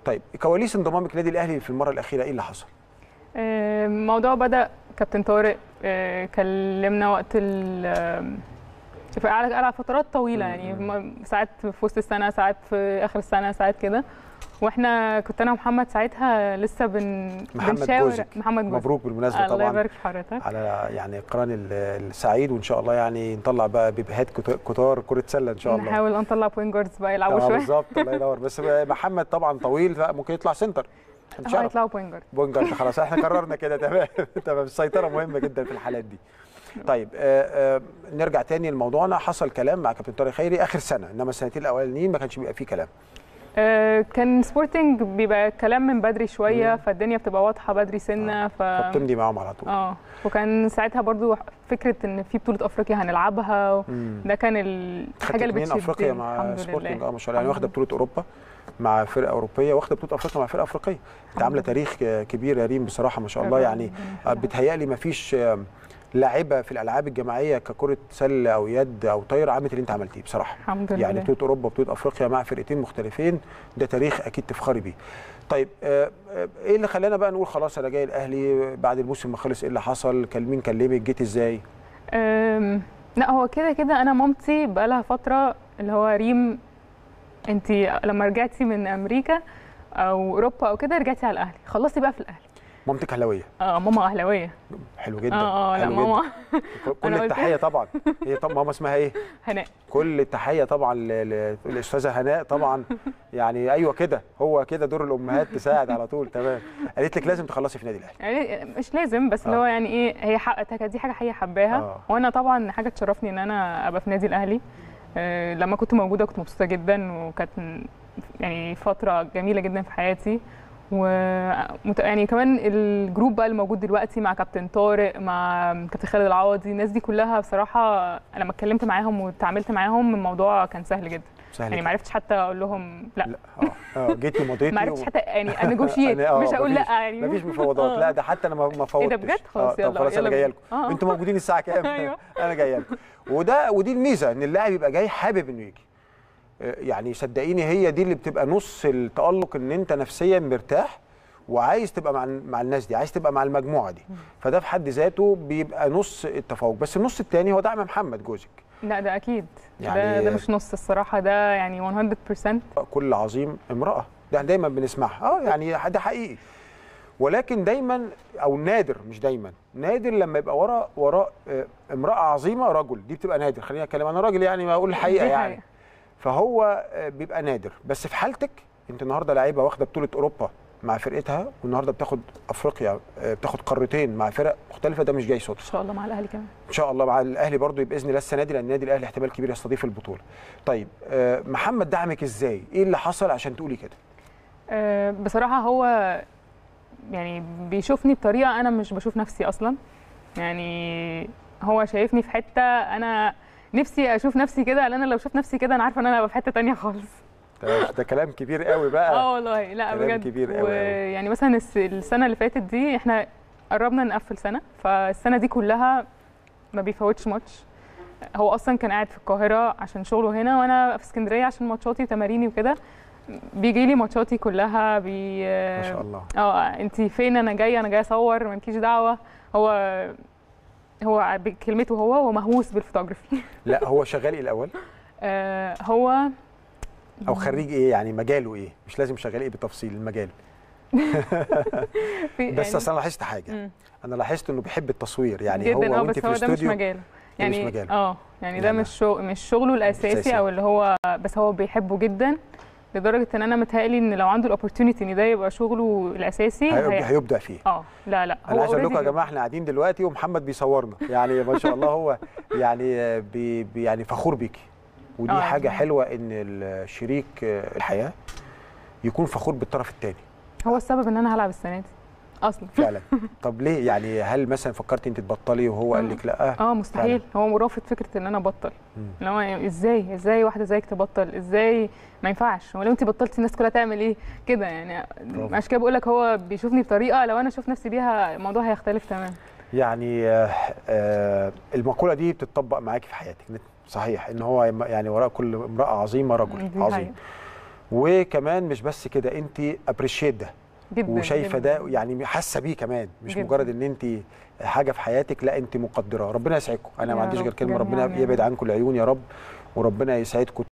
طيب كواليس انضمامك للنادي الاهلي في المره الاخيره ايه اللي حصل آه، الموضوع بدا كابتن طارق آه، كلمنا وقت ال آه، في على على فترات طويله يعني م- ساعات في وسط السنه ساعات في اخر السنه ساعات كده واحنا كنت انا ومحمد ساعتها لسه بن محمد بنشاور جوزك. محمد جوزك مبروك بالمناسبه الله طبعا يبارك في حضرتك على يعني القران ال- السعيد وان شاء الله يعني نطلع بقى بيبيهات كت- كتار كره سله ان شاء الله نحاول نطلع بوينت جاردز بقى يلعبوا اه شويه بالظبط الله ينور بس محمد طبعا طويل فممكن يطلع سنتر ان اه شاء الله يطلعوا بوينت جارد بونجارد خلاص احنا قررنا كده تمام تمام السيطره مهمه جدا في الحالات دي طيب آه آه نرجع تاني لموضوعنا حصل كلام مع كابتن طارق خيري اخر سنه انما السنتين الاولانيين ما كانش بيبقى فيه كلام آه، كان سبورتنج بيبقى كلام من بدري شويه فالدنيا بتبقى واضحه بدري سنه ف فبتمضي معاهم على طول اه وكان ساعتها برضو فكره ان في بطوله افريقيا هنلعبها مم. ده كان خدت الحاجه اللي اتنين بتشدني افريقيا مع الحمد سبورتنج لله اه ما شاء الله يعني الحمد واخده بطوله اوروبا مع فرقه اوروبيه واخده بطوله افريقيا مع فرقه افريقيه انت عامله تاريخ آه، كبير يا ريم بصراحه ما شاء الله ربنا يعني يخليك. آه، بتهيألي ما فيش آه، لاعبه في الالعاب الجماعيه ككره سله او يد او طايره عملت اللي انت عملتيه بصراحه الحمد لله يعني بطوله اوروبا وبطوله افريقيا مع فرقتين مختلفين ده تاريخ اكيد تفخري بيه طيب آه، آه، ايه اللي خلانا بقى نقول خلاص انا جاي الاهلي بعد الموسم ما خلص ايه اللي حصل كان مين كلمك جيت ازاي أم، لا هو كده كده انا مامتي بقالها فتره اللي هو ريم انت لما رجعتي من امريكا او اوروبا او كده رجعتي على الاهلي خلصتي بقى في الاهلي مامتك اهلاويه اه ماما اهلاويه حلو جدا اه اه لا حلو جدا. ماما كل أنا قلت- التحيه طبعا هي طب ماما اسمها ايه هناء كل التحيه طبعا ل- ل- للاستاذه هناء طبعا يعني ايوه كده هو كده دور الامهات تساعد على طول تمام قالت لك لازم تخلصي في نادي الاهلي يعني مش لازم بس اللي آه. هو يعني ايه هي حق دي حاجه هي حباها آه. وانا طبعا حاجه تشرفني ان انا ابقى في نادي الاهلي آه، لما كنت موجوده كنت مبسوطه جدا وكانت م- يعني فتره جميله جدا في حياتي و مت- يعني كمان الجروب بقى اللي موجود دلوقتي مع كابتن طارق مع كابتن خالد العوضي الناس دي كلها بصراحه لما اتكلمت معاهم واتعاملت معاهم الموضوع كان سهل جدا سهل يعني كده. ما عرفتش حتى اقول لهم لا, لا اه اه جيتي مضيتي ما عرفتش و- حتى يعني انيجوشيت أنا- آه، مش هقول لا مفيش- يعني مفيش مفاوضات آه. لا ده حتى انا ما ما فوتش ايه ده بجد خلاص آه، طب يلا خلاص انا يلا جايه بينا. لكم آه. انتوا موجودين الساعه كام أيوة. انا جايه لكم وده ودي الميزه ان اللاعب يبقى جاي حابب انه يجي آه، يعني صدقيني هي دي اللي بتبقى نص التالق ان انت نفسيا مرتاح وعايز تبقى مع مع الناس دي عايز تبقى مع المجموعه دي فده في حد ذاته بيبقى نص التفوق بس النص الثاني هو دعم محمد جوزك لا ده اكيد يعني- ده, ده مش نص الصراحه ده يعني 100% كل عظيم امرأة ده دايما بنسمعها اه يعني ده حقيقي ولكن دايما او نادر مش دايما نادر لما يبقى وراء وراء آه، امرأة عظيمة رجل دي بتبقى نادر خليني اتكلم انا راجل يعني ما اقول الحقيقة دي يعني حقيقة. فهو آه، بيبقى نادر بس في حالتك انت النهارده لعيبه واخده بطوله اوروبا مع فرقتها والنهارده بتاخد افريقيا آه، بتاخد قارتين مع فرق مختلفه ده مش جاي ان صدفه شاء الله مع الاهلي كمان ان شاء الله مع الاهلي برضو باذن الله السنه دي لان النادي الاهلي احتمال كبير يستضيف البطوله طيب آه، محمد دعمك ازاي ايه اللي حصل عشان تقولي كده أه بصراحه هو يعني بيشوفني بطريقه انا مش بشوف نفسي اصلا يعني هو شايفني في حته انا نفسي اشوف نفسي كده لان انا لو شفت نفسي كده انا عارفه ان انا هبقى في حته تانية خالص ده, ده كلام كبير قوي بقى اه والله لا كلام بجد كبير قوي قوي. ويعني مثلا الس- السنه اللي فاتت دي احنا قربنا نقفل سنه فالسنه دي كلها ما بيفوتش ماتش هو اصلا كان قاعد في القاهره عشان شغله هنا وانا في اسكندريه عشان ماتشاتي وتماريني وكده بيجي لي ماتشاتي كلها بي ما شاء الله اه انت فين انا جايه انا جايه اصور مالكيش دعوه هو هو بكلمته هو هو مهووس بالفوتوغرافي لا هو شغال ايه الاول آه هو او خريج ايه يعني مجاله ايه مش لازم شغال ايه بالتفصيل المجال في بس يعني- اصل انا لاحظت حاجه مم. انا لاحظت انه بيحب التصوير يعني جدا هو اه وانت بس في هو ده مش الاستوديو مجاله ده مش يعني مجاله. اه يعني ده لا، لا. مش شغل مش شغله الاساسي أساسي. او اللي هو بس هو بيحبه جدا لدرجه ان انا متهيألي ان لو عنده الاوبورتونيتي ان ده يبقى شغله الاساسي هيبدأ, هي- هيبدع فيه اه لا لا انا عايز اقول already لكم يا بيبدع. جماعه احنا قاعدين دلوقتي ومحمد بيصورنا يعني ما شاء الله هو يعني بي بي يعني فخور بيكي ودي آه، حاجه يعني. حلوه ان الشريك الحياه يكون فخور بالطرف الثاني هو السبب ان انا هلعب السنه دي اصلا فعلا طب ليه يعني هل مثلا فكرتي انت تبطلي وهو قال لك لا اه مستحيل هو رافض فكره ان انا ابطل مم. اللي هو يعني ازاي ازاي واحده زيك تبطل ازاي ما ينفعش ولو انت بطلتي الناس كلها تعمل ايه كده يعني برافو. عشان كده بقول لك هو بيشوفني بطريقه لو انا اشوف نفسي بيها الموضوع هيختلف تماما يعني آه، آه، المقوله دي بتطبق معاكي في حياتك صحيح ان هو يعني وراء كل امراه عظيمه رجل دي عظيم حقيقة. وكمان مش بس كده انت ابريشيت ده جدا وشايفه جداً. ده يعني حاسه بيه كمان مش جداً. مجرد ان انت حاجه في حياتك لا انت مقدراه ربنا يسعدكم انا ما يا عنديش غير رب كلمه ربنا جميعاً يا يبعد رب. عنكم العيون يا رب وربنا يسعدكم